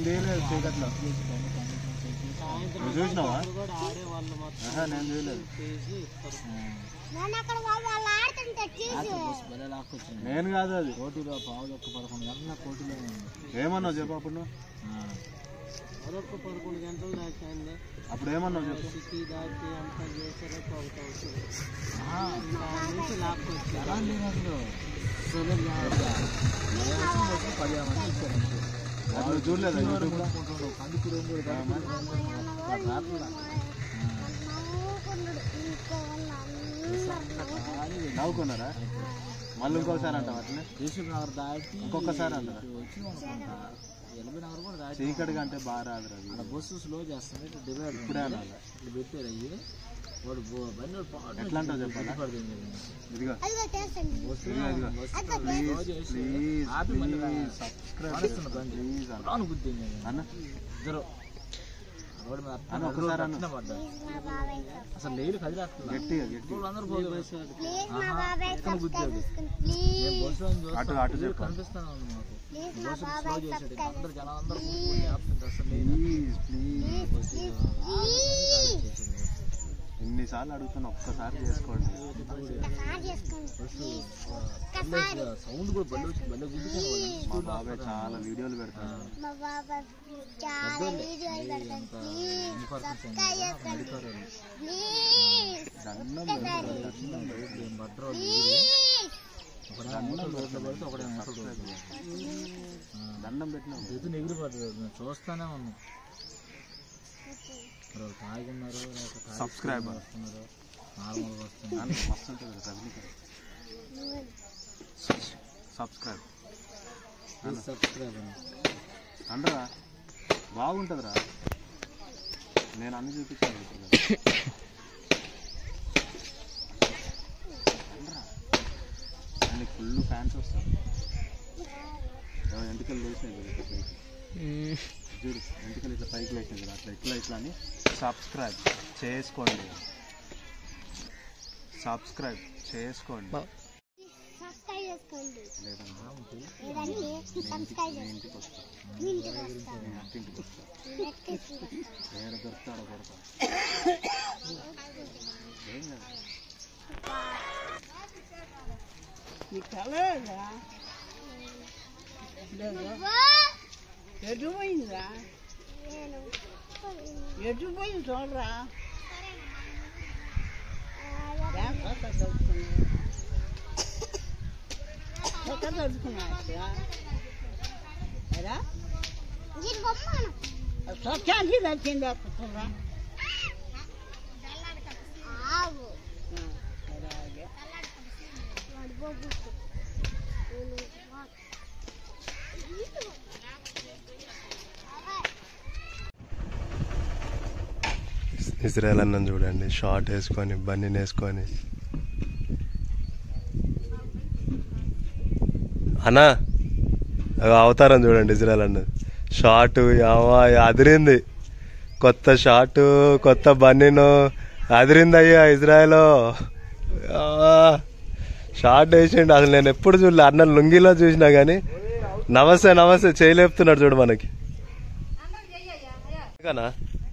తీయలేదు చీకట్లో సాయంత్రం నువ్వు చూసినావా కూడా ఆడేవాళ్ళు మొత్తం ఆహా, నేను చూడలేదు చేసి ఇస్తారు నేను అక్కడ వాళ్ళు వాళ్ళు ఆడుతుంటే చూసి భలే లాక్కొచ్చింది నేను కాదు అది కోటిలో పావులు ఒక్క పదకొండు గంటల కోటిలో ఉంది ఏమన్నావు చెప్పు అప్పుడు నువ్వు మరొక పదకొండు గంటలు దాటింది అప్పుడు ఏమన్నావు చెప్పు సిటీ దాటి అంతా చేశారో ఒకటి అవుతుంది ఇంకా ఆ నుంచి లాక్కొచ్చి ఎలా లేదు పదిహేను మంది ఇచ్చారు అది నువ్వు చూడలేదా యూట్యూబ్ లో? నవ్వుకున్నాడు ఇంకో అందరూ నవ్వుకున్నారా మళ్ళీ ఇంకోసారి అంటావు అట్లనే యేసుఫ్ నగర్ దాటి ఇంకొకసారి అంటారా వచ్చి అనుకుంటా ఎనభై నగర్ కూడా దాటి చీకటిగా అంటే బాగా రాదు రవి అక్కడ బస్సు స్లో చేస్తుంది ఇటు డివైడ్ ఇప్పుడే అనాలి ఇటు పెట్టారు అయ్యి వాడు బో- బండి వాడు పాడు ఎట్లా అంటావు చెప్పాలా పడుతుంది ఇదిగో అదిగో చేసండి బస్సు ఇదిగో ఇదిగో బస్సు స్లో చేసి ప్లీజ్ ఆపి మళ్ళీ ప్లీజ్ సబ్స్క్రైబ్ మానేస్తున్న బండి ప్లీజ్ అన్న రాను గుద్దింది అన్న ఇద్దరు రోడ్డు మీద అట్లా అన్న ఒకసారి అన్న అట్లా పడ్డా మా బాబాయ్ అసలు లేలు కదిలేస్తున్నా గట్టిగా గట్టిగా అందరూ పోయి ప్లీజ్ మా బాబాయ్ సబ్స్క్రైబ్ చేసుకోండి ప్లీజ్ బస్సులో నుంచి అటు చూస్తాం. అటు లేలు చెప్పు కనిపిస్తానే ఉంది మాకు ప్లీజ్ మా బస్సు స్లో బాబాయ్ చేసాడు సబ్స్క్రైబ్ అందరు జనాలు అందరూ కూర్చొని ఆపుతుంటే అసలు లేదు ప్లీజ్ ప్లీజ్ ప్లీజ్ ప్లీజ్ ఎన్నిసార్లు అడుగుతున్నా ఒక్కసారి చేసుకోండి ఒక్కసారి చేసుకోండి ప్లీజ్ ఒక్కసారి సౌండ్ కూడా బల్ల వచ్చి బల్ల గుద్దుకొని మా బాబాయ్ చాలా వీడియోలు పెడతాడు మా బాబాయ్ చాలా వీడియోలు పెడతాను ప్లీజ్ సబ్స్క్రైబ్ చేసుకోండి ప్లీజ్ దండం ఒక్కసారి భద్ర ప్లీజ్ రోడ్లో పడితే ఒకటే ముసలి రోడ్డు. దండం పెట్టినా ఎదురు ఎగిరి పడ్డాడు నేను చూస్తానే ఉన్నాను మరి వాళ్ళు తాగున్నారు లేకపోతే తాగి Subscriber. వస్తున్నారు నార్మల్గా వస్తున్నారు దాంట్లో మస్తు ఉంటుంది రజనీకాంత్ సబ్స్క్రైబ్ ప్లీజ్ సబ్స్క్రైబ్ అండరా బాగుంటుందిరా నేను అన్ని చూపించాను ఇప్పుడు కదా. అండ్రా. ఆయనకి ఫుల్ ఫ్యాన్స్ వస్తారు ఎంటికలు లేచినాయి కదా ఇట్లా పైకి. చూడు ఎంటికలు ఇట్లా పైకి లేచినాయి కదా అట్లా ఇట్లా ఇట్లా అని సబ్స్క్రైబ్ చేసుకోండి సబ్స్క్రైబ్ చేసుకోండి సబ్స్క్రైబ్ చేసుకోండి లేదన్నా లేదండి సబ్స్క్రైబ్ నేను చేసుకోండి ఇంటికి వస్తాను మీ ఇంటికి వస్తాను నేను అట్టింటికి వస్తాను నెక్స్ట్ వస్తాను ఏడ దొరుకుతాడో కొడతా ఏం కదా ఎటు పోయిందిరా నేను ఎటు పోయింది చూడరా ఆ, ఎక్కడ చదువుకున్నా ఎక్కడ చదువుకున్నా ఎరా దీని బొమ్మను స్వచ్ఛాంతి వచ్చింది అక్కడ ఆవు వాడు బొగ్గుకు నేను వా- ఇజ్రాయల్ అన్నం చూడండి షార్ట్ వేసుకొని బన్నీని వేసుకొని అన్నా అగో అవతారం చూడండి ఇజ్రాయల్ అన్న షార్ట్ యావా అదిరింది కొత్త షార్ట్ కొత్త బన్నీను అదిరింది అయ్యా ఇజ్రాయల్ షార్ట్ వేసిండు అసలు నేను ఎప్పుడు చూడలే అన్న లుంగిలో చూసినా కానీ నమస్తే నమస్తే చేయలేపుతున్నాడు చూడు మనకి కానా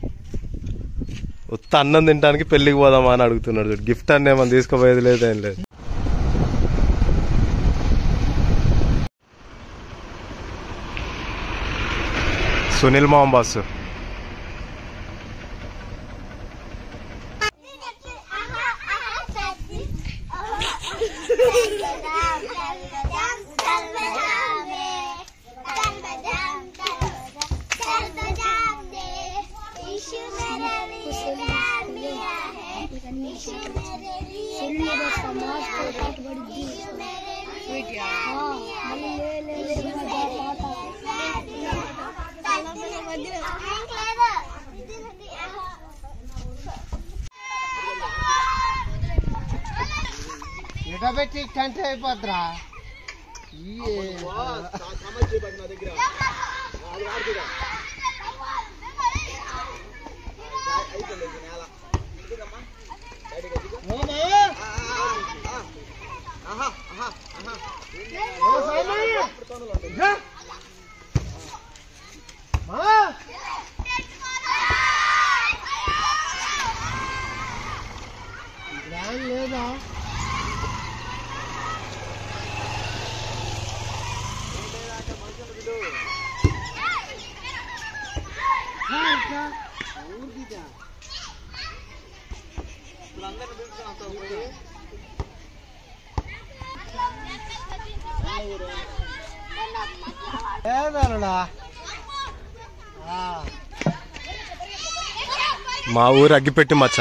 ఉత్త అన్నం తినడానికి పెళ్లికి పోదామా అని అడుగుతున్నాడు చూడు గిఫ్ట్ అన్న ఏమన్నా తీసుకోపోయేది లేదు ఏం లేదు సునీల్ మామ బాస్ ఎట పెట్టి కంటే అయిపోద్రా ఆ ఏదన్నా మా ఊరు అగ్గిపెట్టి మచ్చ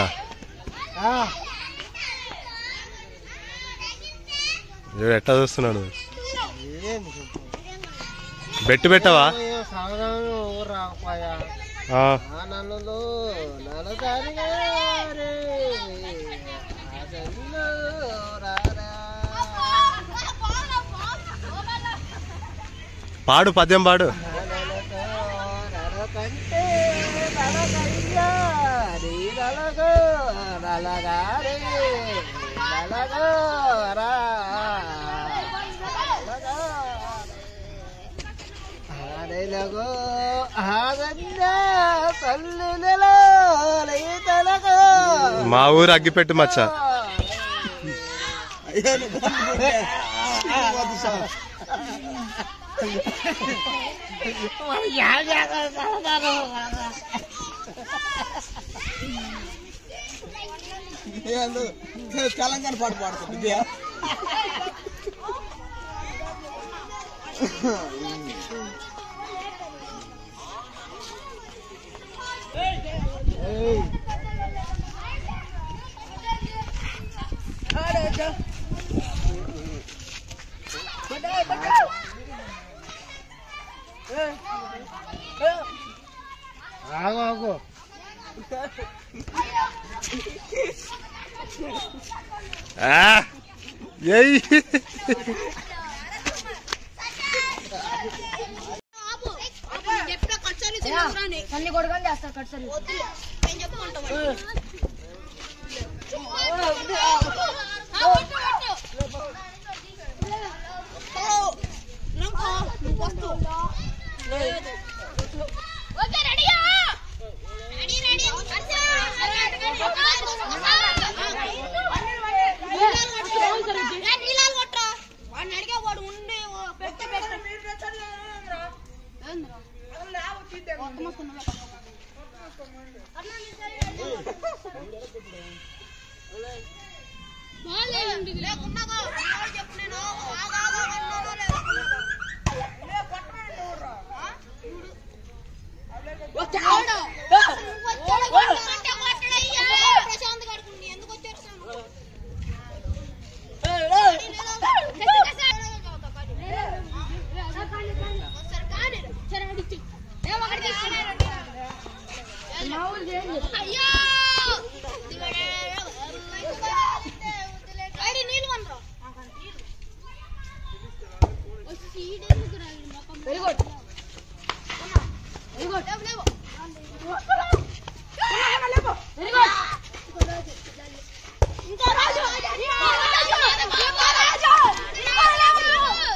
చూడు ఎట్టా చూస్తున్నాడు ఏంది చెప్పు బెట్టు పెట్టవా సాగరం రాకపోయా ఆ, ఆ నన్నులో నలదారి గారే ఆ నన్నులో రారా. పాడు పద్యం పాడు నలతో నలకంటే నలకయ్యా, నీ నలగో నలగారే, నలగో రా. నలగో ఆడెలగో ఆగన్న తల్లి నెలో తలగో మా ఊరు అగ్గిపెట్టి మచ్చ తెలంగాణ పాట పాడుతుంది ఆగు ఆగు ఆ, ఏయ్ తల్లి కొడుకొని చేస్తారు కట్సలు ఓకే రెడీయా రెడీ రెడీ నీళ్ళాలు కొట్టరా వాడిని అడిగే వాడు ఉండి పెట్ట పెట్ట ప్రశాంత్ గారికి ఎందుకు వచ్చేస్తాను అయ్యో నీళ్ళు కొనరు very good very good very good ఇంకా రాజు ఇంకా రాజు ఇంకా రాజు ఇంకా రాజు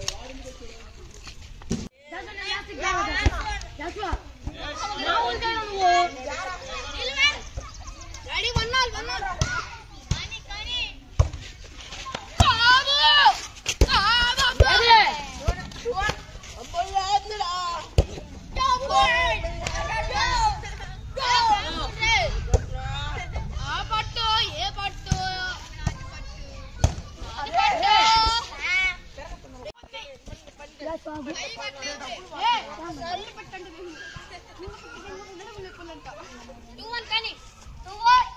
రెడీ వన్నాల్ వన్నాల్ కానీ కానీ కాదు కాదు అదే ఆ పట్టు ఏ పట్టు అది పట్టు టూ వన్ కానీ టూ వన్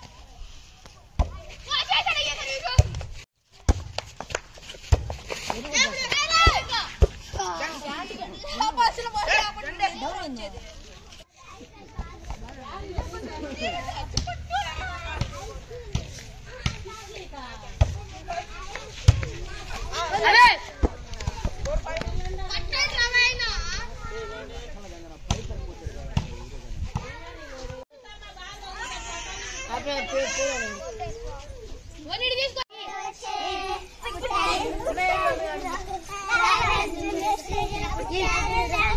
తీసుకో